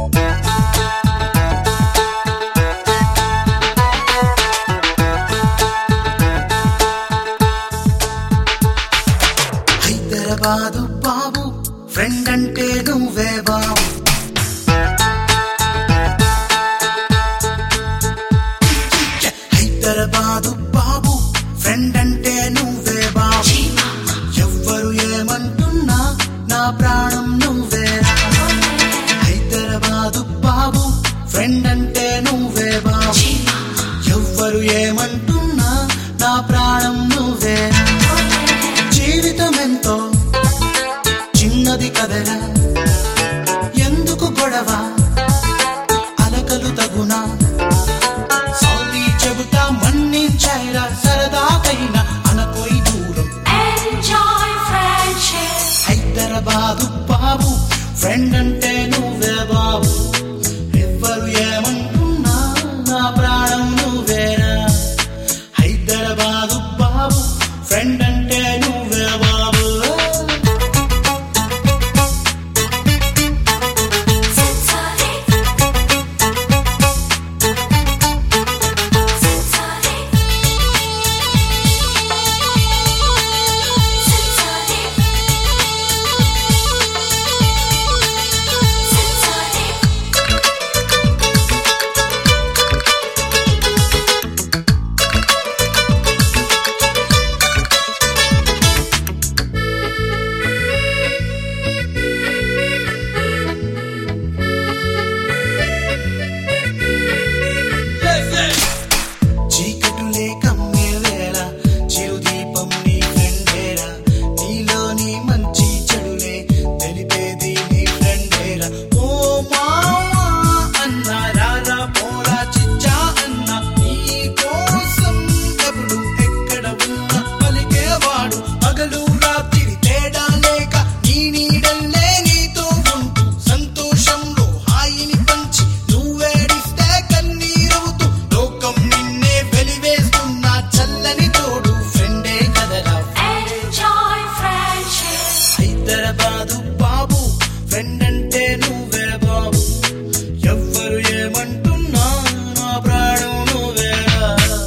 హైదరాబాదు బాబు ఫ్రెండ్ అంటే నువ్వే బాబు హైదరాబాదు బాబు ఫ్రెండ్ అంటే నువ్వే బాబు ఎవ్వరు ఏమంటున్నా నా ప్రాణం నువ్వే హైదరాబాదు బాబు ఫ్రెండ్ అంటే నువ్వే బాబు ఎవ్వరు ఏమంటున్నా నా ప్రాణం నువ్వే జీవితం ఎంతో చిన్నది కదరా ఎందుకు గొడవ అలకలు తగునా సారీ చెబుతా మన్నించాయిరా సరదాకైనా అనకోయి దూరం Enjoy friendship. హైదరాబాదు బాబు ఫ్రెండ్ అంటే నువ్వే బాబు ఎవ్వరు ఏమంటున్నా నా ప్రాణం నువ్వేరా హైదరాబాదు బాబు ఫ్రెండ్ అంటే నువ్వే బాబు Sensory. Sensory. Sensory. Sensory. చీకటులే కమ్మే వేళ చిరుదీపం నీ ఫ్రెండేరా నీలోని మంచి చెడులే తెలిపేది నీ ఫ్రెండేరా ఓ మావా అన్న రారా పోరా చిచ్చా అన్న నీ కోసం ఎప్పుడు ఎక్కడ ఉన్నా పలికేవాడు పగలు రాత్రి తేడా లేక నీ నీడల్లే నీతో ఉంటూ సంతోషంలో హాయిని పంచి నువ్వేడిస్తే కన్నీరవుతూ లోకం నిన్నే వెలివేస్తున్న చల్లని తోడు ఫ్రెండే కదరా Enjoy friendship. హైదరాబాదు బాబు ఫ్రెండ్ అంటే నువ్వే బాబు ఎవ్వరు ఏమంటున్నా నా ప్రాణం నువ్వేరా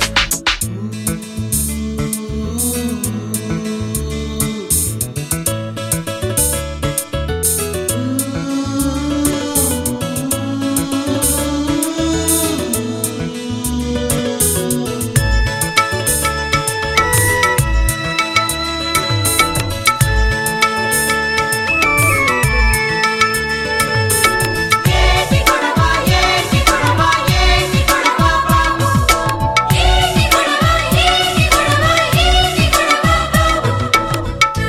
ఏటి గొడవ ఏటి గొడవ ఏటి గొడవ బాబు ఏటి గొడవ ఏటి గొడవ ఏటి గొడవ బాబు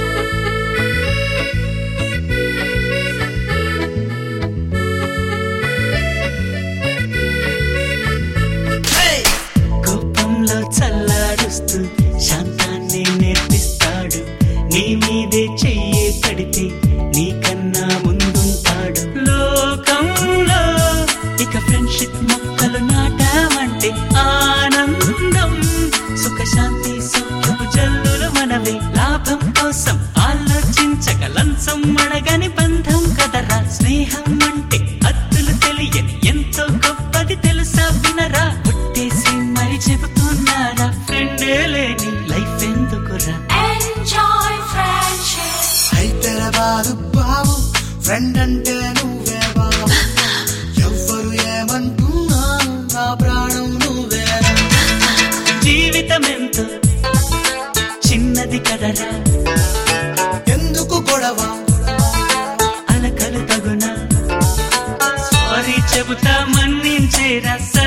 కోపంలో చల్లారుస్తూ శాంతాన్ని నేర్పిస్తాడు నీ మీదే చెయ్యి పడితే నీకన్నా ముందుంటాడు లోకంలో ఇక ఫ్రెండ్షిప్ మొక్కలు నాటామంటే ఆనందం సుఖ శాంతి సౌఖ్యము జల్లులు మనవే లాభం కోసం ఆలోచించక లంచం అడగని బంధం కదరా స్నేహం అంటే అద్దులు తెలియని ఎంతో గొప్పది తెలుసా వినరా పుట్టేసి మరి చెబుతున్నారా ఫ్రెండే లేని లైఫ్ ఎందుకురా Enjoy friendship. హైదరాబాదు బాబు ఫ్రెండ్ అంటే నువ్వే బాబు ఎవ్వరు ఏమంటున్నా నా ప్రాణం నువ్వేరా జీవితం ఎంతో చిన్నది కదరా ఎందుకు గొడవ అలకలు తగునా సారీ చెబుతా మన్నించేరా